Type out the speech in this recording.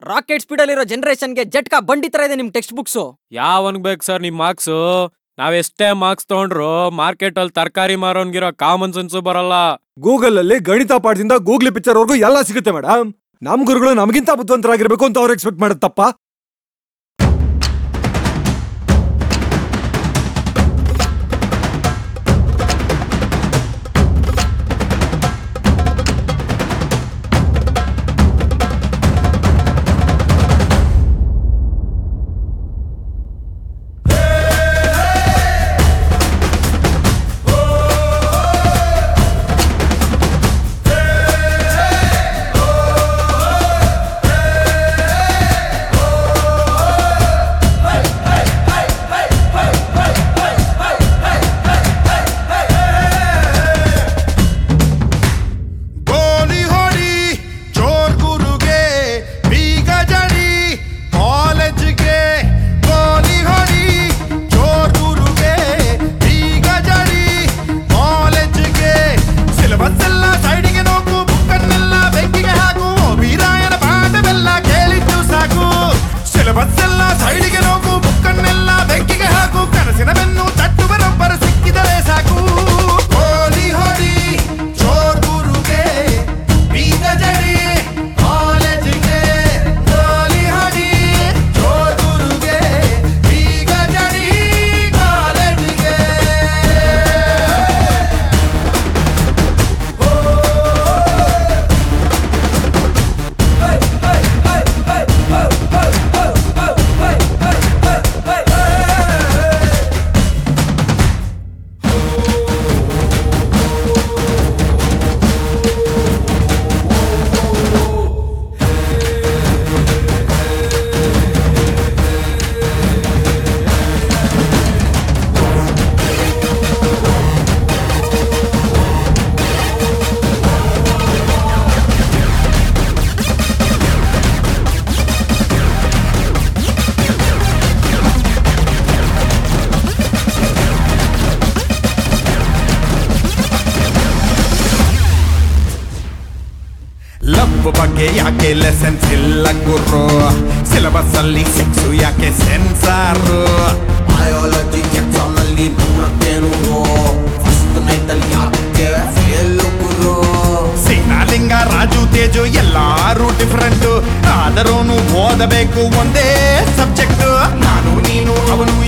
rocket ಸ್ಪೀಡಲ್ಲಿರೋ ಜನರೇಷನ್ಗೆ jhatka ಬಂಡಿ ತರ ಇದೆ ನಿಮ್ ಟೆಕ್ಸ್ಟ್ ಬುಕ್ಸು ಯಾವನ್ಗ್ ಬೇಕು ಸರ್ ನಿಮ್ ಮಾರ್ಕ್ಸ್ ನಾವೆಷ್ಟೇ ಮಾರ್ಕ್ಸ್ ತಗೊಂಡ್ರು ಮಾರ್ಕೆಟ್ ಅಲ್ಲಿ ತರಕಾರಿ ಮಾರೋನ್ಗಿರೋ ಕಾಮನ್ ಸೆನ್ಸು ಬರಲ್ಲ ಗೂಗಲ್ ಅಲ್ಲಿ ಗಣಿತ ಪಾಠದಿಂದ ಗೂಗ್ಲಿ ಪಿಕ್ಚರ್ ವರ್ಗೂ ಎಲ್ಲ ಸಿಗುತ್ತೆ ಮೇಡಮ್ ನಮ್ ಗುರುಗಳು ನಮಗಿಂತ ಬುದ್ಧಿವಂತರಾಗಿರ್ಬೇಕು ಅಂತ ಅವ್ರು ಎಕ್ಸ್ಪೆಕ್ಟ್ ಮಾಡೋದು ತಪ್ಪ ಗೋಲಿ ಹೊಡಿ ಚೋರ್ ಗುರುಗೆ ಬೀಗ ಜಡಿ ಕಾಲೇಜ್ಗೆ ಗೋಲಿ ಹೊಡಿ ಚೋರ್ ಗುರುಗೆ ಬೀಗ ಜಡಿ ಕಾಲೇಜ್ಗೆ ಸಿಲೆಬಸ್ ಎಲ್ಲ ಸೈಡಿಗೆ ನೋಕು ಬುಕ್ಕನ್ನೆಲ್ಲ ಬೆಂಕಿಗೆ ಹಾಕು ವೀರಾಯನ ಪಾಠವೆಲ್ಲ ಕೇಳಿದ್ದು ಸಾಕು ಸಿಲೆಬಸ್ ಎಲ್ಲ ಸೈಡಿಗೆ ನೋಕು ಬುಕ್ಕನ್ನೆಲ್ಲ ಬೆಂಕಿಗೆ ಹಾಕು ಕನಸಿನ ಬೆನ್ನು ತಟ್ಟುವರೊಬ್ಬರು ಸಿಕ್ಕಿದರೆ ಸಾಕು ಗೋಲಿ ಹೊಡಿ ಚೋರ್ ಗುರುಗೆ ಬೀಗ ಜಡಿ ಕಾಲೇಜಿಗೆ ಗೋಲಿ ಹೊಡಿ ಚೋರ್ ಗುರುಗೆ ಬೀಗ ಜಡಿ ಕಾಲೇಜಿಗೆ ಲವ್ ಬಗ್ಗೆ ಯಾಕೆ ಲೆಸನ್ಸ್ ಇಲ್ಲ ಗುರು ಸಿಲೆಬಸ್ ಅಲ್ಲಿ ಸೆಕ್ಸು ಯಾಕೆ ಸೆನ್ಸಾರು ಬಯಾಲಜಿ ಎಕ್ಸಾಮ್ ನಲ್ಲಿ ನೂರಕ್ಕೇನು ಫಸ್ಟ್ ನೈಟ್ ಅಲ್ಲಿ ಯಾಕೆ ಫೇಲ್ ಗುರು ಸಿಂಗಾಲಿಂಗ ರಾಜು ತೇಜು ಎಲ್ಲಾರು ಡಿಫ್ರೆಂಟ್ ಆದರೂ ಓದಬೇಕು ಒಂದೇ ಸಬ್ಜೆಕ್ಟ್ ನಾನು ನೀನು ಅವನು